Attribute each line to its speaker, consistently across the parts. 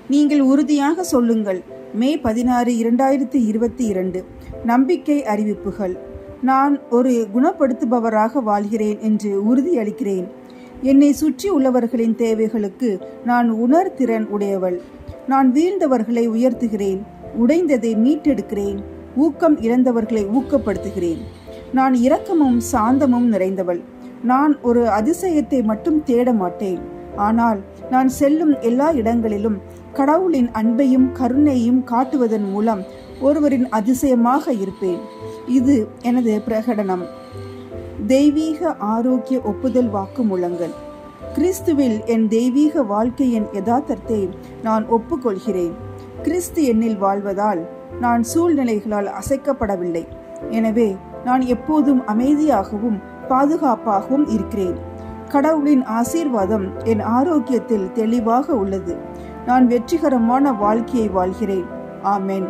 Speaker 1: நீங்கள் உறுதியாக சொல்லுங்கள் மே பதினாறு இரண்டாயிரத்தி இருபத்தி இரண்டு நம்பிக்கை அறிவிப்புகள் நான் ஒரு குணப்படுத்துபவராக வாழ்கிறேன் என்று உறுதியளிக்கிறேன் என்னை சுற்றி உள்ளவர்களின் தேவைகளுக்கு நான் உணர்திறன் உடையவள் நான் வீழ்ந்தவர்களை உயர்த்துகிறேன் உடைந்ததை மீட்டெடுக்கிறேன் ஊக்கம் இழந்தவர்களை ஊக்கப்படுத்துகிறேன் நான் இரக்கமும் சாந்தமும் நிறைந்தவள் நான் ஒரு அதிசயத்தை மட்டும் தேட மாட்டேன் ஆனால் நான் செல்லும் எல்லா இடங்களிலும் கடவுளின் அன்பையும் கருணையும் காட்டுவதன் மூலம் ஒருவரின் அதிசயமாக இருப்பேன் இது எனது பிரகடனம் தெய்வீக ஆரோக்கிய ஒப்புதல் வாக்குமூலங்கள் கிறிஸ்துவில் என் தெய்வீக வாழ்க்கையின் யதார்த்தத்தை நான் ஒப்புக்கொள்கிறேன் கிறிஸ்து என்னில் வாழ்வதால் நான் சூழ்நிலைகளால் அசைக்கப்படவில்லை எனவே நான் எப்போதும் அமைதியாகவும் பாதுகாப்பாகவும் இருக்கிறேன் கடவுளின் ஆசீர்வாதம் என் ஆரோக்கியத்தில் தெளிவாக உள்ளது நான் வெற்றிகரமான வாழ்க்கையை வாழ்கிறேன் ஆமென்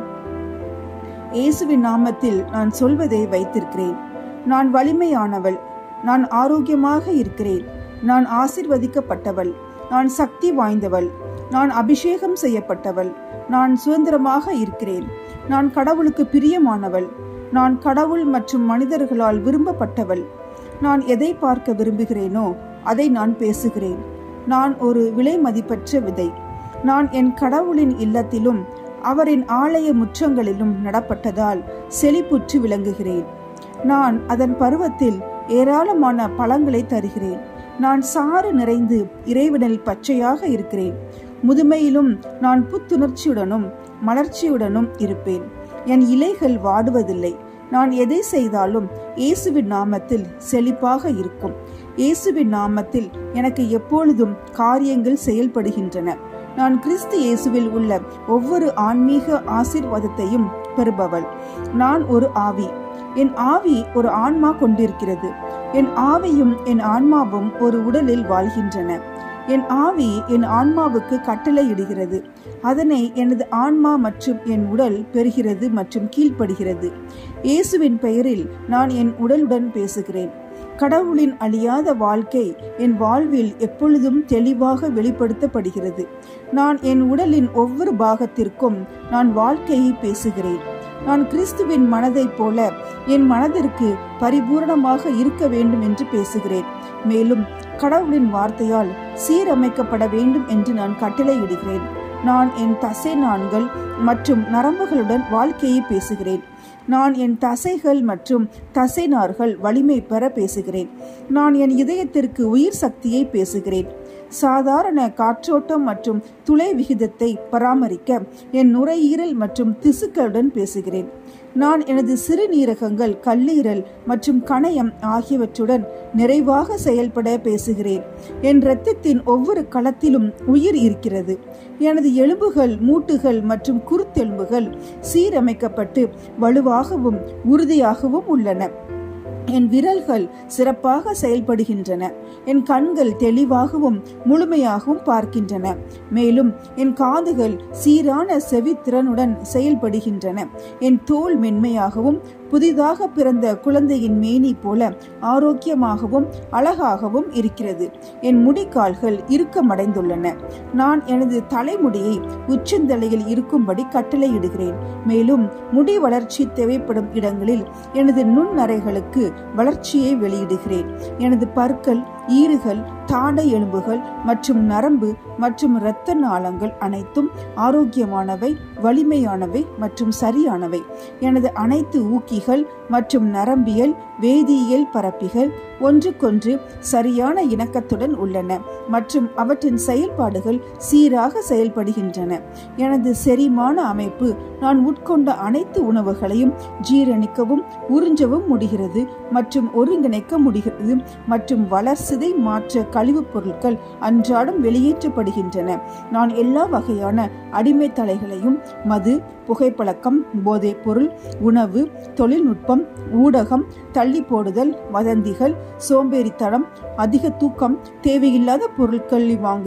Speaker 1: இயேசுவின் நாமத்தில் நான் சொல்வதை வைத்திருக்கிறேன் நான் வலிமையானவள் நான் ஆரோக்கியமாக இருக்கிறேன் நான் ஆசிர்வதிக்கப்பட்டவள் நான் சக்தி வாய்ந்தவள் நான் அபிஷேகம் செய்யப்பட்டவள் நான் சுதந்திரமாக இருக்கிறேன் நான் கடவுளுக்கு பிரியமானவள் நான் கடவுள் மற்றும் மனிதர்களால் விரும்பப்பட்டவள் நான் எதை பார்க்க விரும்புகிறேனோ அதை நான் பேசுகிறேன் நான் ஒரு விலை மதிப்பற்ற விதை நான் என் கடவுளின் இல்லத்திலும் அவரின் ஆலய முற்றங்களிலும் நடப்பட்டதால் செழிப்புற்று விளங்குகிறேன் நான் அதன் பருவத்தில் ஏராளமான பழங்களை தருகிறேன் நான் சாறு நிறைந்து இறைவனில் பச்சையாக இருக்கிறேன் முதுமையிலும் நான் புத்துணர்ச்சியுடனும் மலர்ச்சியுடனும் இருப்பேன் என் இலைகள் வாடுவதில்லை நான் எதை செய்தாலும் இயேசுவின் நாமத்தில் செழிப்பாக இருக்கும் இயேசுவின் நாமத்தில் எனக்கு எப்பொழுதும் காரியங்கள் செயல்படுகின்றன நான் கிறிஸ்து இயேசுவில் உள்ள ஒவ்வொரு ஆன்மீக ஆசீர்வாதத்தையும் பெறுபவள் நான் ஒரு ஆவி என் ஆவி ஒரு ஆன்மா கொண்டிருக்கிறது என் ஆவியும் என் ஆன்மாவும் ஒரு உடலில் வாழ்கின்றன என் ஆவி என் ஆன்மாவுக்கு கட்டளையிடுகிறது அதனை எனது ஆன்மா மற்றும் என் உடல் பெறுகிறது மற்றும் கீழ்ப்படுகிறது இயேசுவின் பெயரில் நான் என் உடலுடன் பேசுகிறேன் கடவுளின் அழியாத வாழ்க்கை என் வாழ்வில் எப்பொழுதும் தெளிவாக வெளிப்படுத்தப்படுகிறது நான் என் உடலின் ஒவ்வொரு பாகத்திற்கும் நான் வாழ்க்கையை பேசுகிறேன் நான் கிறிஸ்துவின் மனதைப் போல என் மனதிற்கு பரிபூரணமாக இருக்க வேண்டும் என்று பேசுகிறேன் மேலும் கடவுளின் வார்த்தையால் சீரமைக்கப்பட வேண்டும் என்று நான் கட்டளையிடுகிறேன் நான் என் தசை நான்கள் மற்றும் நரம்புகளுடன் வாழ்க்கையை பேசுகிறேன் நான் என் தசைகள் மற்றும் தசைநார்கள் வலிமை பெற பேசுகிறேன் நான் என் இதயத்திற்கு உயிர் சக்தியை பேசுகிறேன் சாதாரண காற்றோட்டம் மற்றும் துளை விகிதத்தை பராமரிக்க என் நுரையீரல் மற்றும் திசுக்களுடன் பேசுகிறேன் நான் எனது சிறுநீரகங்கள் கல்லீரல் மற்றும் கணையம் ஆகியவற்றுடன் நிறைவாக செயல்பட பேசுகிறேன் என் இரத்தத்தின் ஒவ்வொரு களத்திலும் உயிர் இருக்கிறது எனது எலும்புகள் மூட்டுகள் மற்றும் குருத்தெலும்புகள் சீரமைக்கப்பட்டு வலுவாகவும் உறுதியாகவும் உள்ளன என் விரல்கள் சிறப்பாக செயல்படுகின்றன என் கண்கள் தெளிவாகவும் முழுமையாகவும் பார்க்கின்றன மேலும் என் காதுகள் சீரான செவித்திறனுடன் செயல்படுகின்றன என் தோல் மென்மையாகவும் புதிதாக பிறந்த குழந்தையின் மேனி போல ஆரோக்கியமாகவும் அழகாகவும் இருக்கிறது என் முடிக்கால்கள் இறுக்கமடைந்துள்ளன நான் எனது தலைமுடியை உச்சந்தலையில் இருக்கும்படி கட்டளையிடுகிறேன் மேலும் முடி வளர்ச்சி தேவைப்படும் இடங்களில் எனது நுண்ணறைகளுக்கு வளர்ச்சியை வெளியிடுகிறேன் எனது பற்கள் ஈறுகள் தாடை எலும்புகள் மற்றும் நரம்பு மற்றும் இரத்த நாளங்கள் அனைத்தும் ஆரோக்கியமானவை வலிமையானவை மற்றும் சரியானவை எனது அனைத்து ஊக்கிகள் மற்றும் நரம்பியல் வேதியியல் பரப்பிகள் ஒன்றுக்கொன்று சரியான இணக்கத்துடன் உள்ளன மற்றும் அவற்றின் செயல்பாடுகள் சீராக செயல்படுகின்றன எனது செரிமான அமைப்பு நான் உட்கொண்ட அனைத்து உணவுகளையும் ஜீரணிக்கவும் உறிஞ்சவும் முடிகிறது மற்றும் ஒருங்கிணைக்க முடிகிறது மற்றும் வளர்சிதை மாற்ற கழிவுப் பொருட்கள் அன்றாடம் வெளியேற்றப்படுகின்றன நான் எல்லா வகையான அடிமை தலைகளையும் மது புகைப்பழக்கம் போதைப் பொருள் உணவு தொழில்நுட்பம் ஊடகம் தள்ளி போடுதல் வதந்திகள் சோம்பேறித்தனம் அதிக தூக்கம் தேவையில்லாத பொருட்களை வாங்குதல்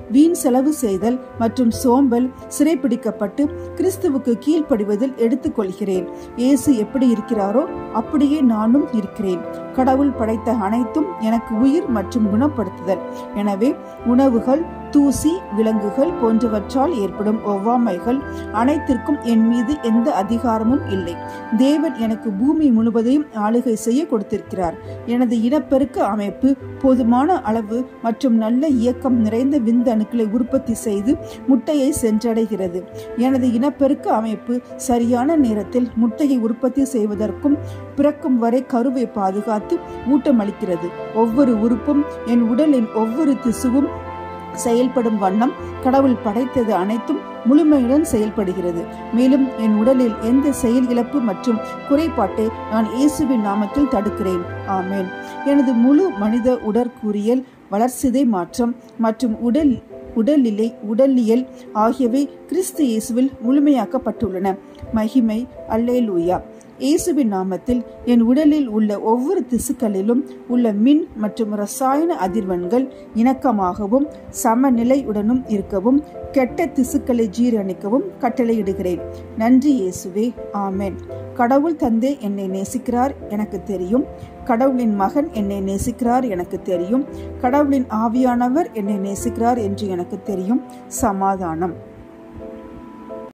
Speaker 1: வீண் செலவு செய்தல் மற்றும் சோம்பல் சிறைப்பிடிக்கப்பட்டு கிறிஸ்துவுக்கு கீழ்ப்படிவதில் எடுத்துக்கொள்கிறேன் இயேசு எப்படி இருக்கிறாரோ அப்படியே நானும் இருக்கிறேன் கடவுள் படைத்த அனைத்தும் எனக்கு உயிர் மற்றும் குணப்படுத்துதல் எனவே உணவுகள் தூசி விலங்குகள் போன்றவற்றால் ஏற்படும் ஒவ்வாமைகள் அனைத்திற்கும் என் மீது எந்த அதிகாரமும் இல்லை தேவன் எனக்கு பூமி முழுவதையும் ஆளுகை செய்ய கொடுத்திருக்கிறார் எனது இனப்பெருக்க அமைப்பு போதுமான அளவு மற்றும் நல்ல இயக்கம் நிறைந்த விந்தணுக்களை உற்பத்தி செய்து முட்டையை சென்றடைகிறது எனது இனப்பெருக்க அமைப்பு சரியான நேரத்தில் முட்டையை உற்பத்தி செய்வதற்கும் பிறக்கும் வரை கருவை பாதுகாத்து ஊட்டமளிக்கிறது ஒவ்வொரு உறுப்பும் என் உடலின் ஒவ்வொரு திசுவும் செயல்படும் வண்ணம் கடவுள் படைத்தது அனைத்தும் முழுமையுடன் செயல்படுகிறது மேலும் என் உடலில் எந்த செயல் இழப்பு மற்றும் குறைபாட்டை நான் இயேசுவின் நாமத்தில் தடுக்கிறேன் ஆமேன் எனது முழு மனித உடற்கூறியல் வளர்சிதை மாற்றம் மற்றும் உடல் உடல்நிலை உடலியல் ஆகியவை கிறிஸ்து இயேசுவில் முழுமையாக்கப்பட்டுள்ளன மகிமை அல்லேலூயா இயேசுவின் நாமத்தில் என் உடலில் உள்ள ஒவ்வொரு திசுக்களிலும் உள்ள மின் மற்றும் ரசாயன அதிர்வெண்கள் இணக்கமாகவும் சமநிலையுடனும் இருக்கவும் கெட்ட திசுக்களை ஜீரணிக்கவும் கட்டளையிடுகிறேன் நன்றி இயேசுவே ஆமேன் கடவுள் தந்தை என்னை நேசிக்கிறார் எனக்கு தெரியும் கடவுளின் மகன் என்னை நேசிக்கிறார் எனக்கு தெரியும் கடவுளின் ஆவியானவர் என்னை நேசிக்கிறார் என்று எனக்கு தெரியும் சமாதானம்